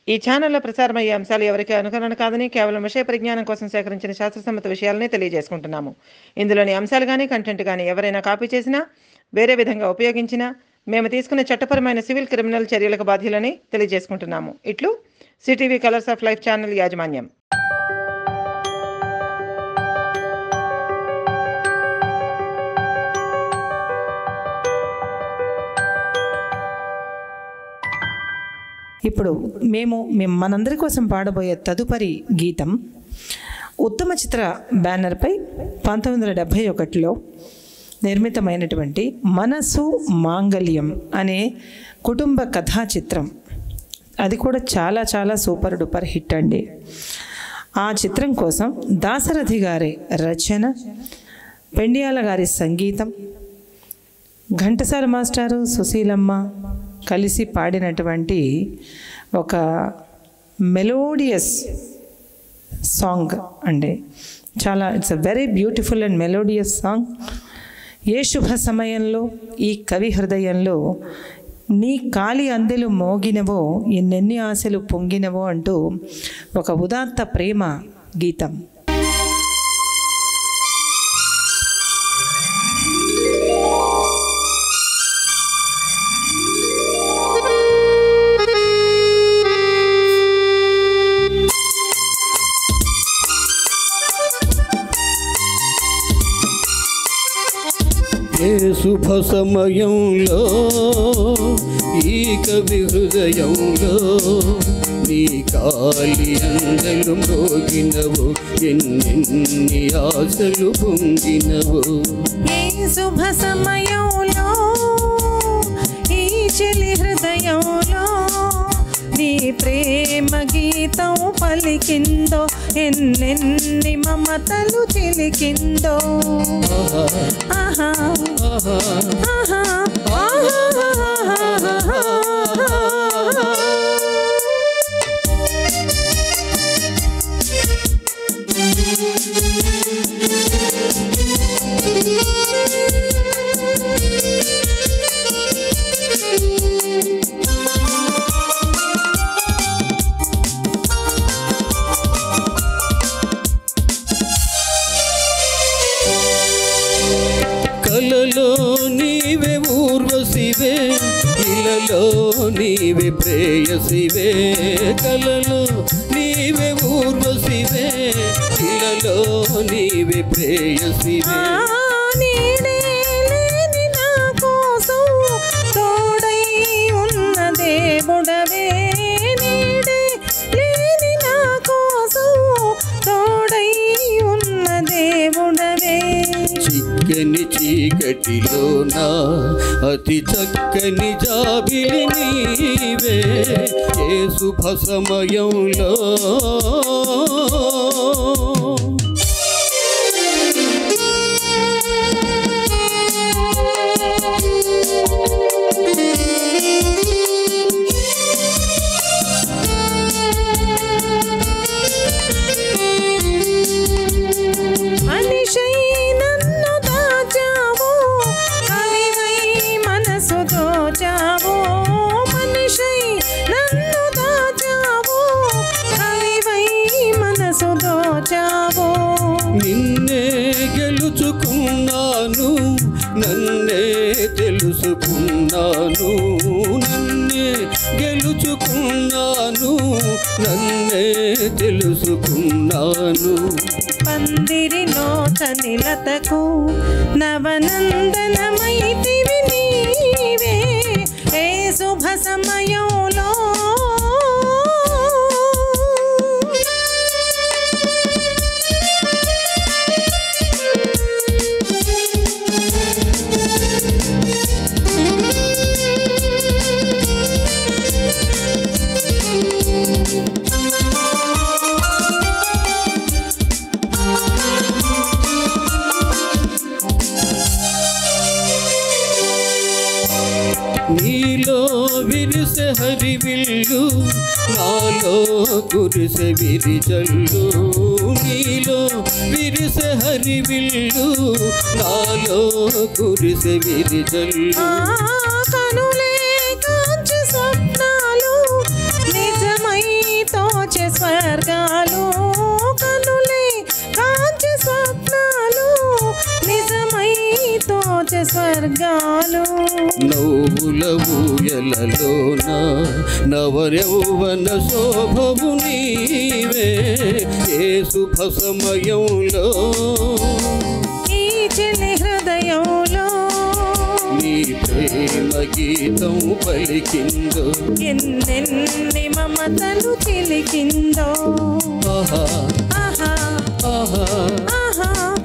ఈ ఛానల్లో ప్రసారమయ్యే అంశాలు ఎవరికి అనుకరణ కాదని కేవలం విషయ పరిజ్ఞానం కోసం సేకరించిన శాస్త్రసమ్మత విషయాలనే తెలియజేసుకుంటున్నాము ఇందులోని అంశాలు కానీ కంటెంట్ కానీ ఎవరైనా కాపీ చేసినా వేరే విధంగా ఉపయోగించినా మేము తీసుకున్న చట్టపరమైన సివిల్ క్రిమినల్ చర్యలకు బాధ్యులని తెలియజేసుకుంటున్నాము ఇట్లు CTV colours of life channel యాజమాన్యం ఇప్పుడు మేము మేము మనందరి కోసం పాడబోయే తదుపరి గీతం ఉత్తమ చిత్ర బ్యానర్పై పంతొమ్మిది వందల డెబ్భై ఒకటిలో నిర్మితమైనటువంటి మనసు మాంగళ్యం అనే కుటుంబ కథా చిత్రం అది కూడా చాలా చాలా సూపర్ డూపర్ హిట్ అండి ఆ చిత్రం కోసం దాసరథి గారి రచన పెండియాల గారి సంగీతం ఘంటసాల మాస్టారు సుశీలమ్మ కలిసి పాడినటువంటి ఒక మెలోడియస్ సాంగ్ అండి చాలా it's a very beautiful and melodious song ఏ శుభ సమయంలో ఈ కవి హృదయంలో నీ కాలి అందెలు మోగినవో ఎన్నెన్ని ఆశలు పొంగినవో అంటూ ఒక ఉదాత్త ప్రేమ గీతం ఏ శుభ సమయంలో ఈ కవి హృదయంలో నీ కాలి అందలు మోగినవు ఎన్నెన్ని ఆశలు పొంగినవు ఈ శుభ సమయంలో ఈ చెలి హృదయంలో నీ ప్రేమ గీతం పలికిందో ఎన్నెన్ని మమతలు చిలికిందో ఆహా ఆహా ఆహా ఆహా కలలో నీవే ఊర్వశివే ఇలలో నీవే ప్రేయసివే కలలో నీవే ఊర్వశివే ఇలలో నీవే ప్రేయసివే నీడే లేని నా కోసం తోడై ఉన్న దేవుడవే నీడే లేని నా కోసం తోడై ఉన్న దేవుడవే చిక్కని చీకటిలోన అతి చక్కని జాబిలి నీవే ఏ శుభ సమయంలో మనిషై నన్ను దాచావు కవివై మనసు దోచావు మనిషై నన్ను దాచావు కవివై మనసు దోచావు నిన్నే గెలుచుకున్నాను నన్నే తెలుసుకున్నాను నన్నే గెలుచుకున్నాను నన్నే తెలుసుకున్నాను పందిరిలో చనిలతకు నవనందనమైతివి నీవే ఏ శుభ సమయంలో నీలో విరిసె హరివిల్లు నాలో కురిసె విరిజల్లు నీలో విరిసె హరివిల్లు నాలో కురిసె విరిజల్లు ఆ కనులే కాంచి స్వప్నాలు నిజమై స్వర్గాలు నవ్వుల ఊయలలోన నవరౌవన శోభవు నీవే ఏ శుభ సమయంలో ఈ చెలి హృదయంలో నీ ప్రేమ గీతం పలికిందో ఎన్నెన్ని మమతలు చిలికిందో ఆహా ఆహా ఆహా ఆహా